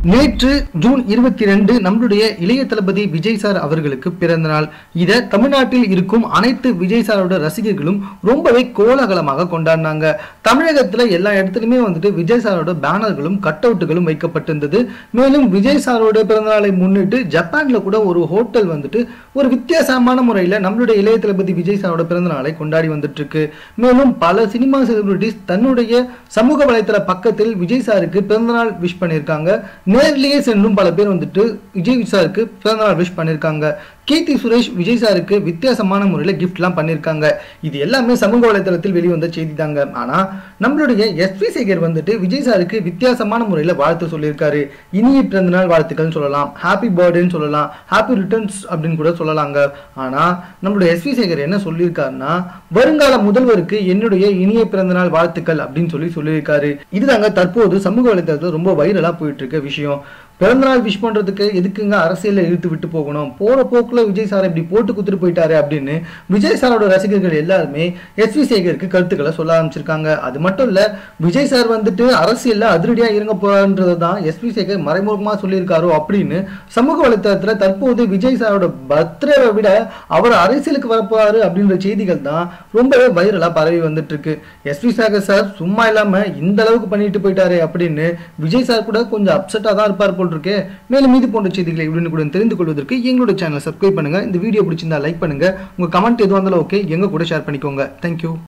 நேற்று ஜூன் இருபத்தி ரெண்டு நம்மளுடைய இளைய தளபதி விஜய் சார் அவர்களுக்கு பிறந்த நாள் இதை தமிழ்நாட்டில் இருக்கும் அனைத்து விஜய் சாரோட ரசிகர்களும் ரொம்பவே கோலாகலமாக கொண்டாடினாங்க தமிழகத்துல எல்லா இடத்துலையுமே வந்துட்டு விஜய் சாரோட பேனர்களும் கட் அவுட்டுகளும் வைக்கப்பட்டிருந்தது மேலும் விஜய் சாரோட பிறந்தநாளை முன்னிட்டு ஜப்பான்ல கூட ஒரு ஹோட்டல் வந்துட்டு ஒரு வித்தியாசமான முறையில் நம்மளுடைய இளைய தளபதி விஜய் சாரோட பிறந்த நாளை கொண்டாடி வந்துட்டு இருக்கு மேலும் பல சினிமா செலிபிரிட்டிஸ் தன்னுடைய சமூக வலைத்தள பக்கத்தில் விஜய் சாருக்கு பிறந்தநாள் விஷ் பண்ணியிருக்காங்க நேர்லயே சென்றும் பல பேர் வந்துட்டு விஜய் சாருக்கு பிறந்தநாள் விஷ் பண்ணியிருக்காங்க கீர்த்தி சுரேஷ் விஜய் சாருக்கு வித்தியாசமான முறையில் கிஃப்ட்லாம் பண்ணியிருக்காங்க இது எல்லாமே சமூக வலைத்தளத்தில் வெளிவந்த செய்தி தாங்க ஆனால் நம்மளுடைய எஸ்பி சேகர் வந்துட்டு விஜய் சாருக்கு வித்தியாசமான முறையில் வாழ்த்து சொல்லியிருக்காரு இனிய பிறந்தநாள் வாழ்த்துக்கள்னு சொல்லலாம் ஹாப்பி பர்த்டேன்னு சொல்லலாம் ஹாப்பி ரிட்டர்ன்ஸ் அப்படின்னு கூட சொல்லலாங்க ஆனால் நம்மளுடைய எஸ்பி சேகர் என்ன சொல்லியிருக்காருன்னா வருங்கால முதல்வருக்கு என்னுடைய இனிய பிறந்தநாள் வாழ்த்துக்கள் அப்படின்னு சொல்லி சொல்லியிருக்காரு இதுதாங்க தற்போது சமூக வலைத்தளத்தில் ரொம்ப வைரலாக போயிட்டு இருக்க விஷயம் பிறந்தநாள் விஷ் பண்றதுக்கு எதுக்குங்க அரசியலில் இழுத்து விட்டு போகணும் போற போக்குல விஜய் சார் இப்படி போட்டு குத்துட்டு போயிட்டாரு அப்படின்னு விஜய் சாரோட ரசிகர்கள் எல்லாருமே எஸ் வி சேகருக்கு கருத்துக்களை சொல்ல ஆரம்பிச்சிருக்காங்க அது மட்டும் இல்ல விஜய் சார் வந்துட்டு அரசியல்ல அதிரடியா இறங்க போறான்றது தான் எஸ் வி சேகர் மறைமுகமா சொல்லியிருக்காரோ அப்படின்னு சமூக வலைத்தளத்துல தற்போது விஜய் சாரோட பர்த்டேவை விட அவர் அரசியலுக்கு வரப்போறாரு அப்படின்ற செய்திகள் தான் ரொம்பவே வைரலா பரவி வந்துட்டு இருக்கு எஸ் வி சேகர் சார் சும்மா இல்லாம இந்த அளவுக்கு பண்ணிட்டு போயிட்டாரு அப்படின்னு விஜய் சார் கூட கொஞ்சம் அப்செட்டா தான் இருப்பார் போல் இருக்கு மேலும் இது போன்ற செய்திகளை உடனுக்குடன் தெரிந்து கொள்வதற்கு எங்களோட சேனலை சப்ஸ்கிரைப் பண்ணுங்க இந்த வீடியோ பிடிச்சிருந்தா லைக் பண்ணுங்க உங்க கமெண்ட் எதுவாக இருந்தாலும் ஓகே எங்க கூட ஷேர் பண்ணிக்கோங்க தேங்க்யூ